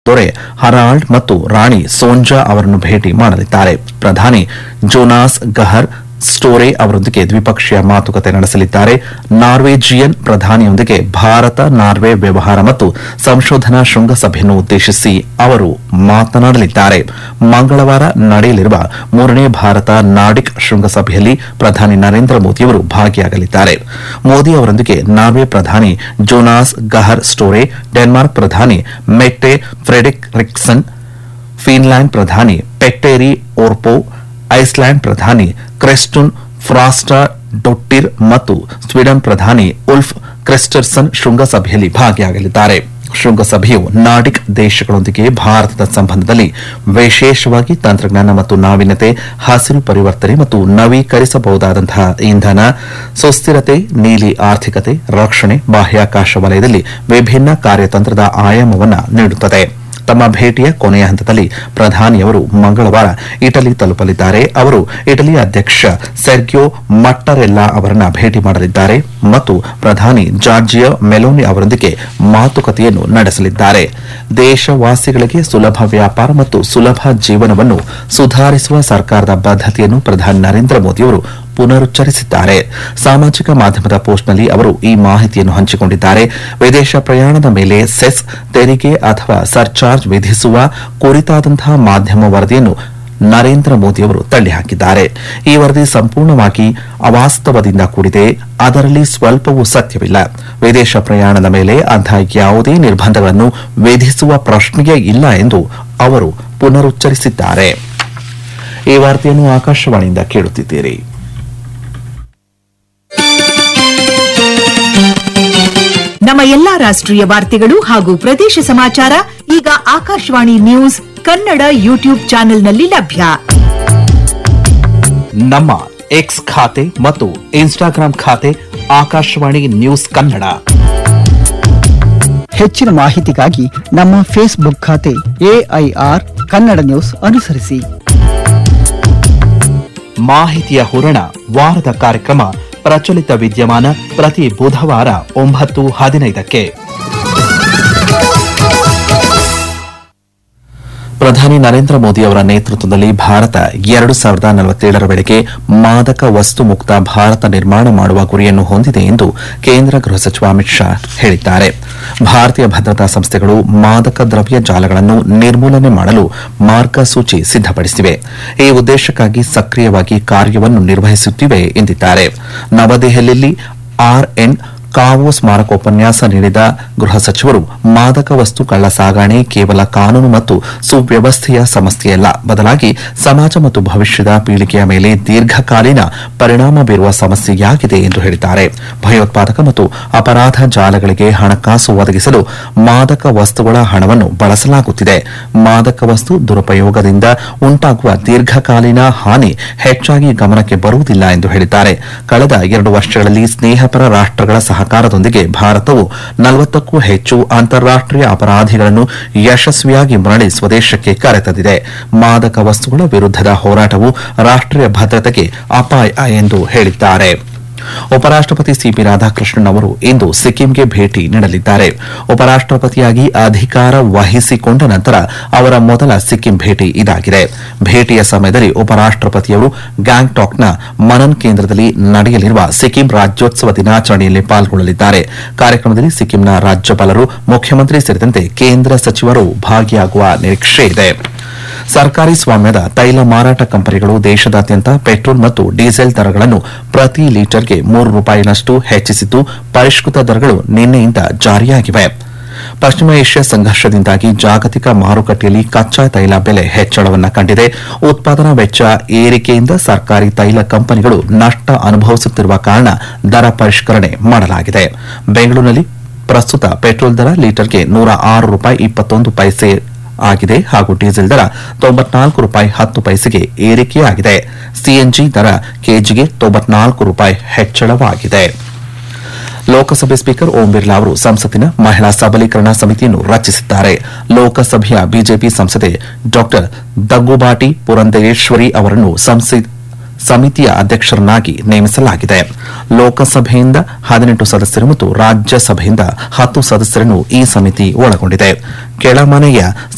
ದೊರೆ ಹರಾಲ್ಡ್ ಮತ್ತು ರಾಣಿ ಸೋಂಜಾ ಅವರನ್ನು ಭೇಟಿ ಮಾಡಲಿದ್ದಾರೆ ಪ್ರಧಾನಿ ಜೋನಾಸ್ ಗಹರ್ ಸ್ಟೋರೆ ಅವರೊಂದಿಗೆ ದ್ವಿಪಕ್ಷೀಯ ಮಾತುಕತೆ ನಡೆಸಲಿದ್ದಾರೆ ನಾರ್ವೇಜಿಯನ್ ಪ್ರಧಾನಿಯೊಂದಿಗೆ ಭಾರತ ನಾರ್ವೆ ವ್ಯವಹಾರ ಮತ್ತು ಸಂಶೋಧನಾ ಶೃಂಗಸಭೆಯನ್ನು ಉದ್ದೇಶಿಸಿ ಅವರು ಮಾತನಾಡಲಿದ್ದಾರೆ ಮಂಗಳವಾರ ನಡೆಯಲಿರುವ ಮೂರನೇ ಭಾರತ ನಾರ್ಡಿಕ್ ಶೃಂಗಸಭೆಯಲ್ಲಿ ಪ್ರಧಾನಿ ನರೇಂದ್ರ ಮೋದಿಯವರು ಭಾಗಿಯಾಗಲಿದ್ದಾರೆ ಮೋದಿ ಅವರೊಂದಿಗೆ ನಾರ್ವೆ ಪ್ರಧಾನಿ ಜೋನಾಸ್ ಗಹರ್ ಸ್ಟೋರೆ ಡೆನ್ಮಾರ್ಕ್ ಪ್ರಧಾನಿ ಮೆಟ್ಟೆ ಫ್ರೆಡಿಕ್ ರಿಕ್ಸನ್ ಫಿನ್ಲ್ಯಾಂಡ್ ಪ್ರಧಾನಿ ಪೆಟ್ಟೇರಿ ಓರ್ಪೋ ಐಸ್ಲ್ಯಾಂಡ್ ಪ್ರಧಾನಿ ಕ್ರೆಸ್ಟುನ್ ಫ್ರಾಸ್ಟಾ ಡೊಟ್ಟಿರ್ ಮತ್ತು ಸ್ವೀಡನ್ ಪ್ರಧಾನಿ ಉಲ್ಫ್ ಕ್ರೆಸ್ಟರ್ಸನ್ ಶೃಂಗಸಭೆಯಲ್ಲಿ ಭಾಗಿಯಾಗಲಿದ್ದಾರೆ ಶೃಂಗಸಭೆಯು ನಾರ್ಡಿಕ್ ದೇಶಗಳೊಂದಿಗೆ ಭಾರತದ ಸಂಬಂಧದಲ್ಲಿ ವಿಶೇಷವಾಗಿ ತಂತ್ರಜ್ಞಾನ ಮತ್ತು ನಾವೀನ್ಯತೆ ಹಸಿರು ಪರಿವರ್ತನೆ ಮತ್ತು ನವೀಕರಿಸಬಹುದಾದಂತಹ ಇಂಧನ ಸುಸ್ಥಿರತೆ ನೀಲಿ ಆರ್ಥಿಕತೆ ರಕ್ಷಣೆ ಬಾಹ್ಯಾಕಾಶ ವಲಯದಲ್ಲಿ ವಿಭಿನ್ನ ಕಾರ್ಯತಂತ್ರದ ಆಯಾಮವನ್ನು ನೀಡುತ್ತದೆ ತಮ್ಮ ಭೇಟಿಯ ಕೊನೆಯ ಹಂತದಲ್ಲಿ ಪ್ರಧಾನಿಯವರು ಮಂಗಳವಾರ ಇಟಲಿ ತಲುಪಲಿದ್ದಾರೆ ಅವರು ಇಟಲಿ ಅಧ್ಯಕ್ಷ ಸೆರ್ಗಿಯೋ ಮಟ್ಟರೆಲ್ಲಾ ಅವರನ್ನ ಭೇಟಿ ಮಾಡಲಿದ್ದಾರೆ ಮತ್ತು ಪ್ರಧಾನಿ ಜಾರ್ಜಿಯೋ ಮೆಲೋನಿ ಅವರೊಂದಿಗೆ ಮಾತುಕತೆಯನ್ನು ನಡೆಸಲಿದ್ದಾರೆ ದೇಶವಾಸಿಗಳಿಗೆ ಸುಲಭ ವ್ಯಾಪಾರ ಮತ್ತು ಸುಲಭ ಜೀವನವನ್ನು ಸುಧಾರಿಸುವ ಸರ್ಕಾರದ ಬದ್ಧತೆಯನ್ನು ಪ್ರಧಾನಿ ನರೇಂದ್ರ ಮೋದಿಯವರು ಪುನರುಚ್ಚರಿಸಿದ್ದಾರೆ ಸಾಮಾಜಿಕ ಮಾಧ್ಯಮದ ಪೋಸ್ಟ್ನಲ್ಲಿ ಅವರು ಈ ಮಾಹಿತಿಯನ್ನು ಹಂಚಿಕೊಂಡಿದ್ದಾರೆ ವಿದೇಶ ಪ್ರಯಾಣದ ಮೇಲೆ ಸೆಸ್ ತೆರಿಗೆ ಅಥವಾ ಸರ್ಚಾರ್ಜ್ ವಿಧಿಸುವ ಕುರಿತಾದಂತಹ ಮಾಧ್ಯಮ ವರದಿಯನ್ನು ನರೇಂದ್ರ ಮೋದಿಯವರು ತಳ್ಳಿಹಾಕಿದ್ದಾರೆ ಈ ವರದಿ ಸಂಪೂರ್ಣವಾಗಿ ಅವಾಸ್ತವದಿಂದ ಕೂಡಿದೆ ಅದರಲ್ಲಿ ಸ್ವಲ್ಪವೂ ಸತ್ಯವಿಲ್ಲ ವಿದೇಶ ಪ್ರಯಾಣದ ಮೇಲೆ ಅಂತಹ ಯಾವುದೇ ನಿರ್ಬಂಧಗಳನ್ನು ವಿಧಿಸುವ ಪ್ರಶ್ನೆಯೇ ಇಲ್ಲ ಎಂದು ಅವರು ಪುನರುಚ್ಚರಿಸಿದ್ದಾರೆ ಈ ವಾರ್ತೆಯನ್ನು ಆಕಾಶವಾಣಿಯಿಂದ ಕೇಳುತ್ತಿದ್ದೀರಿ ನಮ್ಮ ಎಲ್ಲಾ ರಾಷ್ಟ್ರೀಯ ವಾರ್ತೆಗಳು ಹಾಗೂ ಪ್ರದೇಶ ಸಮಾಚಾರ ಈಗ ಆಕಾಶವಾಣಿ ನ್ಯೂಸ್ ಕನ್ನಡ ಯೂಟ್ಯೂಬ್ ಚಾನೆಲ್ನಲ್ಲಿ ಲಭ್ಯ ನಮ್ಮ ಎಕ್ಸ್ ಖಾತೆ ಮತ್ತು ಇನ್ಸ್ಟಾಗ್ರಾಂ ಖಾತೆ ಆಕಾಶವಾಣಿ ನ್ಯೂಸ್ ಕನ್ನಡ ಹೆಚ್ಚಿನ ಮಾಹಿತಿಗಾಗಿ ನಮ್ಮ ಫೇಸ್ಬುಕ್ ಖಾತೆ ಎಐಆರ್ ಕನ್ನಡ ನ್ಯೂಸ್ ಅನುಸರಿಸಿ ಮಾಹಿತಿಯ ಹೂರಣ ವಾರದ ಕಾರ್ಯಕ್ರಮ ಪ್ರಚಲಿತ ವಿದ್ಯಮಾನ ಪ್ರತಿ ಬುಧವಾರ ಒಂಬತ್ತು ಹದಿನೈದಕ್ಕೆ ಪ್ರಧಾನಿ ನರೇಂದ್ರ ಮೋದಿ ಅವರ ನೇತೃತ್ವದಲ್ಲಿ ಭಾರತ ಎರಡು ಸಾವಿರದ ನಲವತ್ತೇಳರ ವೇಳೆಗೆ ಮಾದಕ ವಸ್ತು ಮುಕ್ತ ಭಾರತ ನಿರ್ಮಾಣ ಮಾಡುವ ಗುರಿಯನ್ನು ಹೊಂದಿದೆ ಎಂದು ಕೇಂದ್ರ ಗೃಹ ಸಚಿವ ಅಮಿತ್ ಶಾ ಹೇಳಿದ್ದಾರೆ ಭಾರತೀಯ ಭದ್ರತಾ ಸಂಸ್ಥೆಗಳು ಮಾದಕ ದ್ರವ್ಯ ಜಾಲಗಳನ್ನು ನಿರ್ಮೂಲನೆ ಮಾಡಲು ಮಾರ್ಗಸೂಚಿ ಸಿದ್ದಪಡಿಸಿವೆ ಈ ಉದ್ದೇಶಕ್ಕಾಗಿ ಸಕ್ರಿಯವಾಗಿ ಕಾರ್ಯವನ್ನು ನಿರ್ವಹಿಸುತ್ತಿವೆ ಎಂದಿದ್ದಾರೆ ನವದೆಹಲಿಯಲ್ಲಿ ಆರ್ಎನ್ ಕಾವು ಸ್ಮಾರಕೋಪನ್ಯಾಸ ನೀಡಿದ ಗೃಹ ಸಚಿವರು ಮಾದಕ ವಸ್ತು ಕಳ್ಳ ಸಾಗಾಣೆ ಕೇವಲ ಕಾನೂನು ಮತ್ತು ಸುವ್ಯವಸ್ಥೆಯ ಸಮಸ್ಯೆಯಲ್ಲ ಬದಲಾಗಿ ಸಮಾಜ ಮತ್ತು ಭವಿಷ್ಯದ ಪೀಳಿಗೆಯ ಮೇಲೆ ದೀರ್ಘಕಾಲೀನ ಪರಿಣಾಮ ಬೀರುವ ಸಮಸ್ಯೆಯಾಗಿದೆ ಎಂದು ಹೇಳಿದ್ದಾರೆ ಭಯೋತ್ಪಾದಕ ಮತ್ತು ಅಪರಾಧ ಜಾಲಗಳಿಗೆ ಹಣಕಾಸು ಒದಗಿಸಲು ಮಾದಕ ವಸ್ತುಗಳ ಹಣವನ್ನು ಬಳಸಲಾಗುತ್ತಿದೆ ಮಾದಕ ವಸ್ತು ದುರುಪಯೋಗದಿಂದ ಉಂಟಾಗುವ ದೀರ್ಘಕಾಲೀನ ಹಾನಿ ಹೆಚ್ಚಾಗಿ ಗಮನಕ್ಕೆ ಬರುವುದಿಲ್ಲ ಎಂದು ಹೇಳಿದ್ದಾರೆ ಕಳೆದ ಎರಡು ವರ್ಷಗಳಲ್ಲಿ ಸ್ನೇಹಪರ ರಾಷ್ಟಗಳ ಸಹಕಾರದೊಂದಿಗೆ ಭಾರತವು ನಲವತ್ತಕ್ಕೂ ಹೆಚ್ಚು ಅಂತಾರಾಷ್ಟೀಯ ಅಪರಾಧಿಗಳನ್ನು ಯಶಸ್ವಿಯಾಗಿ ಮರಳಿ ಸ್ವದೇಶಕ್ಕೆ ಕರೆತಂದಿದೆ ಮಾದಕ ವಸ್ತುಗಳ ವಿರುದ್ಧದ ಹೋರಾಟವು ರಾಷ್ಟೀಯ ಭದ್ರತೆಗೆ ಅಪಾಯ ಎಂದು ಹೇಳಿದ್ದಾರೆ ಉಪರಾಷ್ಟಪತಿ ಸಿಪಿ ರಾಧಾಕೃಷ್ಣನ್ ಅವರು ಇಂದು ಸಿಕ್ಕಿಂಗೆ ಭೇಟಿ ನೀಡಲಿದ್ದಾರೆ ಉಪರಾಷ್ಟಪತಿಯಾಗಿ ಅಧಿಕಾರ ವಹಿಸಿಕೊಂಡ ನಂತರ ಅವರ ಮೊದಲ ಸಿಕ್ಕಿಂ ಭೇಟಿ ಇದಾಗಿದೆ ಭೇಟಿಯ ಸಮಯದಲ್ಲಿ ಉಪರಾಷ್ಟಪತಿಯವರು ಗ್ಯಾಂಗ್ಟಾಕ್ನ ಮನನ್ ಕೇಂದ್ರದಲ್ಲಿ ನಡೆಯಲಿರುವ ಸಿಕ್ಕಿಂ ರಾಜ್ಯೋತ್ಸವ ದಿನಾಚರಣೆಯಲ್ಲಿ ಪಾಲ್ಗೊಳ್ಳಲಿದ್ದಾರೆ ಕಾರ್ಯಕ್ರಮದಲ್ಲಿ ಸಿಕ್ಕಿಂನ ರಾಜ್ಯಪಾಲರು ಮುಖ್ಯಮಂತ್ರಿ ಸೇರಿದಂತೆ ಕೇಂದ್ರ ಸಚಿವರು ಭಾಗಿಯಾಗುವ ನಿರೀಕ್ಷೆ ಇದೆ ಸರ್ಕಾರಿ ಸ್ವಾಮ್ಯದ ತೈಲ ಮಾರಾಟ ಕಂಪನಿಗಳು ದೇಶದಾದ್ಯಂತ ಪೆಟ್ರೋಲ್ ಮತ್ತು ಡೀಸೆಲ್ ದರಗಳನ್ನು ಪ್ರತಿ ಲೀಟರ್ಗೆ ಮೂರು ರೂಪಾಯಿನಷ್ಟು ಹೆಚ್ಚಿಸಿದ್ದು ಪರಿಷ್ಕೃತ ದರಗಳು ನಿನ್ನೆಯಿಂದ ಜಾರಿಯಾಗಿವೆ ಪಶ್ಚಿಮ ಏಷ್ಯಾ ಸಂಘರ್ಷದಿಂದಾಗಿ ಜಾಗತಿಕ ಮಾರುಕಟ್ಟೆಯಲ್ಲಿ ಕಚ್ಚಾ ತೈಲ ಬೆಲೆ ಹೆಚ್ಚಳವನ್ನು ಕಂಡಿದೆ ಉತ್ಪಾದನಾ ವೆಚ್ಚ ಏರಿಕೆಯಿಂದ ಸರ್ಕಾರಿ ತೈಲ ಕಂಪನಿಗಳು ನಷ್ಟ ಅನುಭವಿಸುತ್ತಿರುವ ಕಾರಣ ದರ ಪರಿಷ್ಕರಣೆ ಮಾಡಲಾಗಿದೆ ಬೆಂಗಳೂರಿನಲ್ಲಿ ಪ್ರಸ್ತುತ ಪೆಟ್ರೋಲ್ ದರ ಲೀಟರ್ಗೆ ನೂರ ಆರು ರೂಪಾಯಿ ಇಪ್ಪತ್ತೊಂದು ಪೈಸೆ ಆಗಿದೆ ಹಾಗೂ ಡೀಸೆಲ್ ದರ ತೊಂಬತ್ನಾಲ್ಕು ರೂಪಾಯಿ ಹತ್ತು ಪೈಸೆಗೆ ಏರಿಕೆಯಾಗಿದೆ ಸಿಎನ್ಜಿ ದರ ಕೆಜಿಗೆ ತೊಂಬತ್ನಾಲ್ಕು ರೂಪಾಯಿ ಹೆಚ್ಚಳವಾಗಿದೆ ಲೋಕಸಭೆ ಸ್ಪೀಕರ್ ಓಂ ಬಿರ್ಲಾ ಅವರು ಸಂಸತ್ತಿನ ಮಹಿಳಾ ಸಬಲೀಕರಣ ಸಮಿತಿಯನ್ನು ರಚಿಸಿದ್ದಾರೆ ಲೋಕಸಭೆಯ ಬಿಜೆಪಿ ಸಂಸದೆ ಡಾ ದಗ್ಗುಬಾಟಿ ಪುರಂದೇಶ್ವರಿ ಅವರನ್ನು ಸಂಸತ್ ಸಮಿತಿಯ ಅಧ್ಯಕ್ಷರನ್ನಾಗಿ ನೇಮಿಸಲಾಗಿದೆ ಲೋಕಸಭೆಯಿಂದ ಹದಿನೆಂಟು ಸದಸ್ಯರು ಮತ್ತು ರಾಜ್ಯಸಭೆಯಿಂದ ಹತ್ತು ಸದಸ್ಯರನ್ನು ಈ ಸಮಿತಿ ಒಳಗೊಂಡಿದೆ ಕೆಳಮನೆಯ